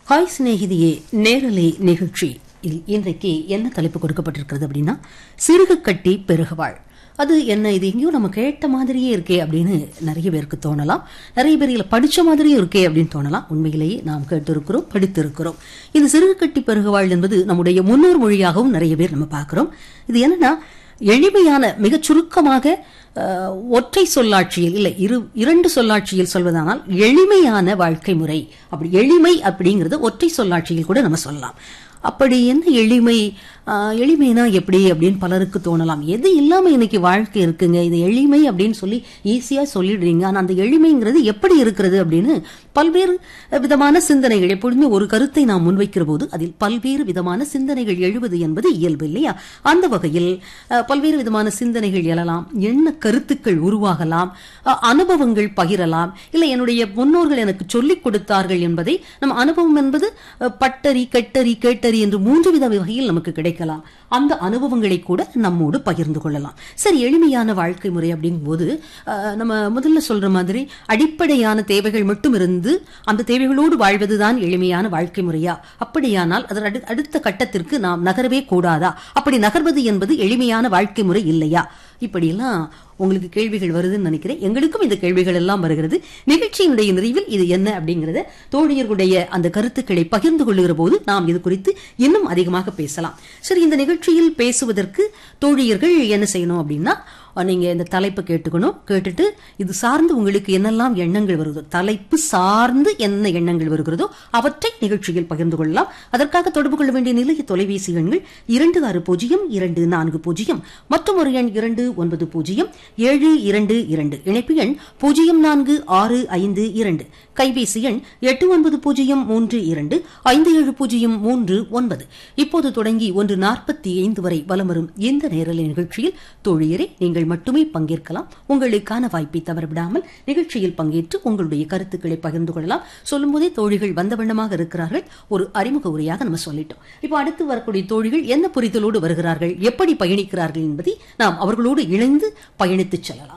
Hi சிநேகிதியே நேரலை நிகழ்ச்சி இதில் இன்றைக்கு என்ன தலைப்பு கொடுக்கப்பட்டிருக்கிறது அப்படின்னா சிறுகு கட்டி பெருகுவாள் அது என்ன இது எங்கேயும் நம்ம கேட்ட மாதிரியே இருக்கே அப்படின்னு நிறைய பேருக்கு தோணலாம் நிறைய பேர் இதில் படிச்ச மாதிரியும் இருக்கே அப்படின்னு தோணலாம் உண்மையிலேயே நாம் கேட்டிருக்கிறோம் படித்திருக்கிறோம் இந்த சிறுகு கட்டி பெருகுவாள் என்பது நம்முடைய முன்னோர் மொழியாகவும் நிறைய பேர் நம்ம பார்க்கிறோம் இது என்னன்னா எளிமையான மிகச் சுருக்கமாக அஹ், ஒற்றை சொல்லாட்சியில் இல்லை இரு இரண்டு சொல்லாட்சியில் சொல்வதானால் எளிமையான வாழ்க்கை முறை அப்படி எளிமை அப்படிங்கிறது ஒற்றை சொல்லாட்சியில் கூட நம்ம சொல்லலாம் அப்படி என்ன எளிமை ஆஹ், எளிமைனா எப்படி அப்படின்னு பலருக்கு தோணலாம் எது இல்லாம இன்னைக்கு வாழ்க்கை இருக்குங்க இது எளிமை அப்படின்னு சொல்லி ஈஸியா சொல்லிடுறீங்க ஆனா அந்த எளிமைங்கிறது எப்படி இருக்கிறது அப்படின்னு பல்வேறு விதமான சிந்தனைகள் எப்பொழுதுமே ஒரு கருத்தை நாம் முன்வைக்கிற போது அதில் பல்வேறு விதமான சிந்தனைகள் எழுவது என்பது இயல்பு இல்லையா அந்த வகையில் அஹ், பல்வேறு விதமான சிந்தனைகள் எழலாம் எண்ண கருத்துக்கள் உருவாகலாம் அஹ், அனுபவங்கள் பகிரலாம் இல்லை என்னுடைய முன்னோர்கள் எனக்கு சொல்லிக் கொடுத்தார்கள் என்பதை நம்ம அனுபவம் என்பது அஹ், பட்டறி கெட்டறி கேட்டறி என்று மூன்று வித வகையில் நமக்கு கிடைக்கலாம் அந்த அனுபவங்களை கூட நம்மோடு பகிர்ந்து கொள்ளலாம் சரி எளிமையான வாழ்க்கை முறை அப்படிங்கும்போது அஹ், நம்ம முதல்ல சொல்ற மாதிரி அடிப்படையான தேவைகள் மட்டும் இருந்து அந்த தேவைகளோடு வாழ்வதுதான் எளிமையான வாழ்க்கை முறையா அப்படியானால் அதன் அடு- அடுத்த கட்டத்திற்கு நாம் நகரவே கூடாதா அப்படி நகர்வது என்பது எளிமையான வாழ்க்கை முறை இல்லையா இப்படியெல்லாம் உங்களுக்கு கேள்விகள் வருதுன்னு நினைக்கிறேன் எங்களுக்கும் இந்த கேள்விகள் எல்லாம் வருகிறது நிகழ்ச்சியினுடைய நிறைவில் இது என்ன அப்படிங்கறத தோழியர்களுடைய அந்த கருத்துக்களை பகிர்ந்து கொள்ளுகிற போது நாம் இது குறித்து இன்னும் அதிகமாக பேசலாம் சரி இந்த நிகழ்ச்சியில் பேசுவதற்கு தோழியர்கள் என்ன செய்யணும் அப்படின்னா அஹ், நீங்க இந்த தலைப்பு கேட்டுக்கணும் கேட்டுட்டு இது சார்ந்து உங்களுக்கு என்னெல்லாம் எண்ணங்கள் வருதோ தலைப்பு சார்ந்து என்ன எண்ணங்கள் வருகிறதோ அவற்றை நிகழ்ச்சியில் பகிர்ந்து கொள்ளலாம் அதற்காக தொடர்பு கொள்ள வேண்டிய நிலைய தொலைபேசி எண்கள் இரண்டு ஆறு பூஜ்ஜியம் இரண்டு நான்கு பூஜ்ஜியம் மற்றும் ஒரு எண் இரண்டு ஒன்பது பூஜ்ஜியம் ஏழு இரண்டு இரண்டு இணைப்பு எண் பூஜ்ஜியம் நான்கு ஆறு ஐந்து இரண்டு கைபேசி எண் எட்டு ஒன்பது பூஜ்ஜியம் மூன்று இரண்டு ஐந்து ஏழு பூஜ்ஜியம் மூன்று ஒன்பது இப்போது தொடங்கி ஒன்று நாற்பத்தி ஐந்து வரை வலம் வரும் இந்த நேரலை நிகழ்ச்சியில் தோழியரே நீங்கள் மட்டுமே பங்கேற்கலாம் உங்களுக்கான வாய்ப்பை தவறவிடாமல் நிகழ்ச்சியில் பங்கேற்று உங்களுடைய கருத்துக்களை பகிர்ந்து கொள்ளலாம் சொல்லும்போதே தோழிகள் வந்த வண்ணமாக இருக்கிறார்கள் ஒரு அறிமுக உரையாக நம்ம சொல்லிட்டோம் இப்போ அடுத்து வரக்கூடிய தோழிகள் என்ன புரிதலோடு வருகிறார்கள் எப்படி பயணிக்கிறார்கள் என்பதை நாம் அவர்களோடு இணைந்து பயணித்துச் செல்லலாம்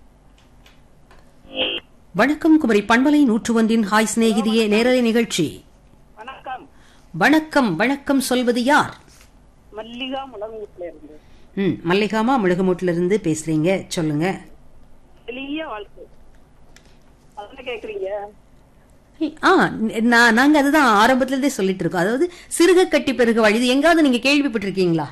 வணக்கம் குமரி பண்பலை நூற்று ஒன்றின் ஹாய் சிநேகிதியே நேரலை நிகழ்ச்சி வணக்கம் வணக்கம் வணக்கம் சொல்வது யார் மல்லிகா முழங்குல இருந்து ம் மல்லிகாமா முழுகமூட்டில இருந்து பேசுறீங்க சொல்லுங்க எளிய வாழ்க்கை அதெல்லாம் கேக்குறீங்க ஆ நான் நாங்க அதுதான் ஆரம்பத்துல இருந்தே சொல்லிட்டு இருக்கோம் அதாவது சிறுக கட்டி பெருக வழி இது எங்காவது நீங்க கேள்விப்பட்டிருக்கீங்களா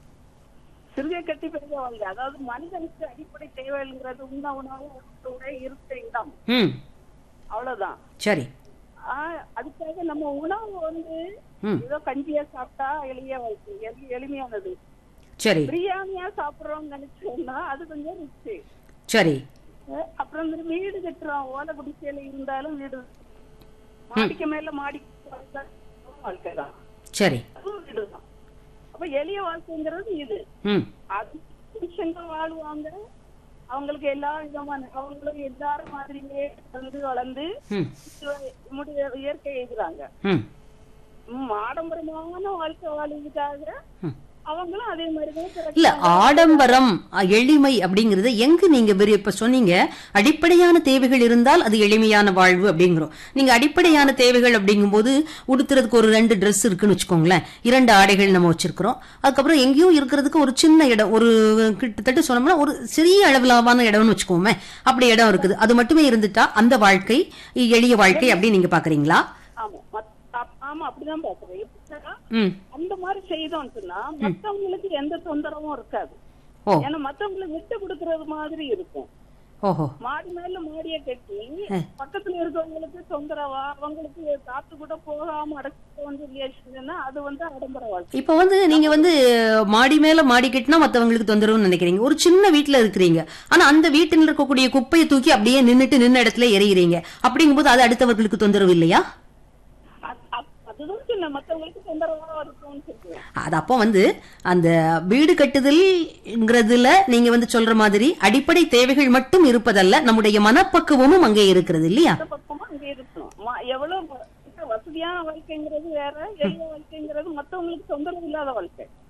சிறுகை கட்டி பெரிய வாழ்க்கை அதாவது மனிதனுக்கு அடிப்படை தேவைங்கிறது உண்ண உணவு உடுத்த உடை இருக்க இடம் ம் அவ்வளவுதான் சரி ஆஹ் அதுக்காக நம்ம உணவு வந்து ம் ஏதோ கஞ்சியா சாப்பிட்டா எளிய வாழ்க்கை எளி- எளிமையானது சரி பிரியாணியா சாப்பிடுறோம்னு நினைச்சோம்னா அது கொஞ்சம் ரிச்சு சரி அப்புறம் இந்த வீடு கட்டுறோம் ஓலை குடிசையில இருந்தாலும் வீடு மாடிக்கு மேல மாடி வாழ்க்கை தான் சரி அதுவும் வீடுதான் அப்ப எளிய வாழ்க்கைங்கிறது இது ம் அது மனுஷங்க வாழ்வாங்க அவங்களுக்கு எல்லா விதமான அவங்களும் எல்லாரும் மாதிரியே வந்து வளர்ந்து ம் முடிய இயற்கை எழுதுறாங்க ம் ம், ஆடம்பரமான வாழ்க்கை வாழ்றதுக்காக ம். அவங்களும் அதே மாதிரிதான் பிறகு இல்ல ஆடம்பரம் அ, எளிமை அப்படிங்கறது எங்க நீங்க வெறு- இப்ப சொன்னீங்க அடிப்படையான தேவைகள் இருந்தால் அது எளிமையான வாழ்வு அப்படிங்கிறோம் நீங்க அடிப்படையான தேவைகள் அப்படிங்கும்போது உடுத்துறதுக்கு ஒரு ரெண்டு Dress இருக்குன்னு வச்சுக்கோங்களேன் இரண்டு ஆடைகள் நம்ம வச்சிருக்கிறோம் அதுக்கப்புறம் எங்கேயும் இருக்கிறதுக்கு ஒரு சின்ன இடம் ஒரு கிட்டத்தட்ட சொன்னோம்னா ஒரு சிறிய அளவிலான இடம்னு வச்சுக்கோமே அப்படி இடம் இருக்குது அது மட்டுமே இருந்துட்டா அந்த வாழ்க்கை எளிய வாழ்க்கை அப்படின்னு நீங்க பாக்குறீங்களா ஆமா மத்- அப்- ஆமா அப்படிதான் பாக்குறேன் எப்படின்னா ம் அந்த மாதிரி செய்தோம்னு சொன்னா மத்தவங்களுக்கு எந்த தொந்தரவும் இருக்காது ஓ ஏன்னா மத்தவங்களை விட்டு கொடுக்கறது மாதிரி இருக்கும் ஓஹோ மாடி மேல மாடிய கட்டி பக்கத்துல இருக்கவங்களுக்கு தொந்தரவா அவங்களுக்கு காத்து கூட போகாம அடைச்சு வந்து ரியாக்ஷன்னா அது வந்து ஆடம்பர வாழ்க்கை இப்ப வந்து நீங்க வந்து மாடி மேல மாடி கட்டினா மத்தவங்களுக்கு தொந்தரவுன்னு நினைக்கிறீங்க ஒரு சின்ன வீட்ல இருக்கிறீங்க ஆனா அந்த வீட்டில் இருக்கக்கூடிய குப்பையை தூக்கி அப்படியே நின்னுட்டு நின்ன இடத்துல எறிகிறீங்க அப்படிங்கும்போது அது அடுத்தவர்களுக்கு தொந்தரவு இல்லையா அ- அப்- அதுதான் சொன்ன மத்தவங்களுக்கு தொந்தரவா இருக்கும்னு சொல்லுவேன் அது அப்போ வந்து அந்த வீடு கட்டுதல்ங்கிறதுல நீங்க வந்து சொல்ற மாதிரி அடிப்படை தேவைகள் மட்டும் இருப்பதல்ல நம்முடைய மனப்பக்குவமும் அங்கே இருக்கிறது இல்லையா அந்த பக்கமா அங்க இருக்கணும் ம- எவ்வளவு வ- வசதியான வாழ்க்கைங்கிறது வேற எளிய வாழ்க்கைங்கிறது மத்தவங்களுக்கு தொந்தரவு இல்லாத வாழ்க்கை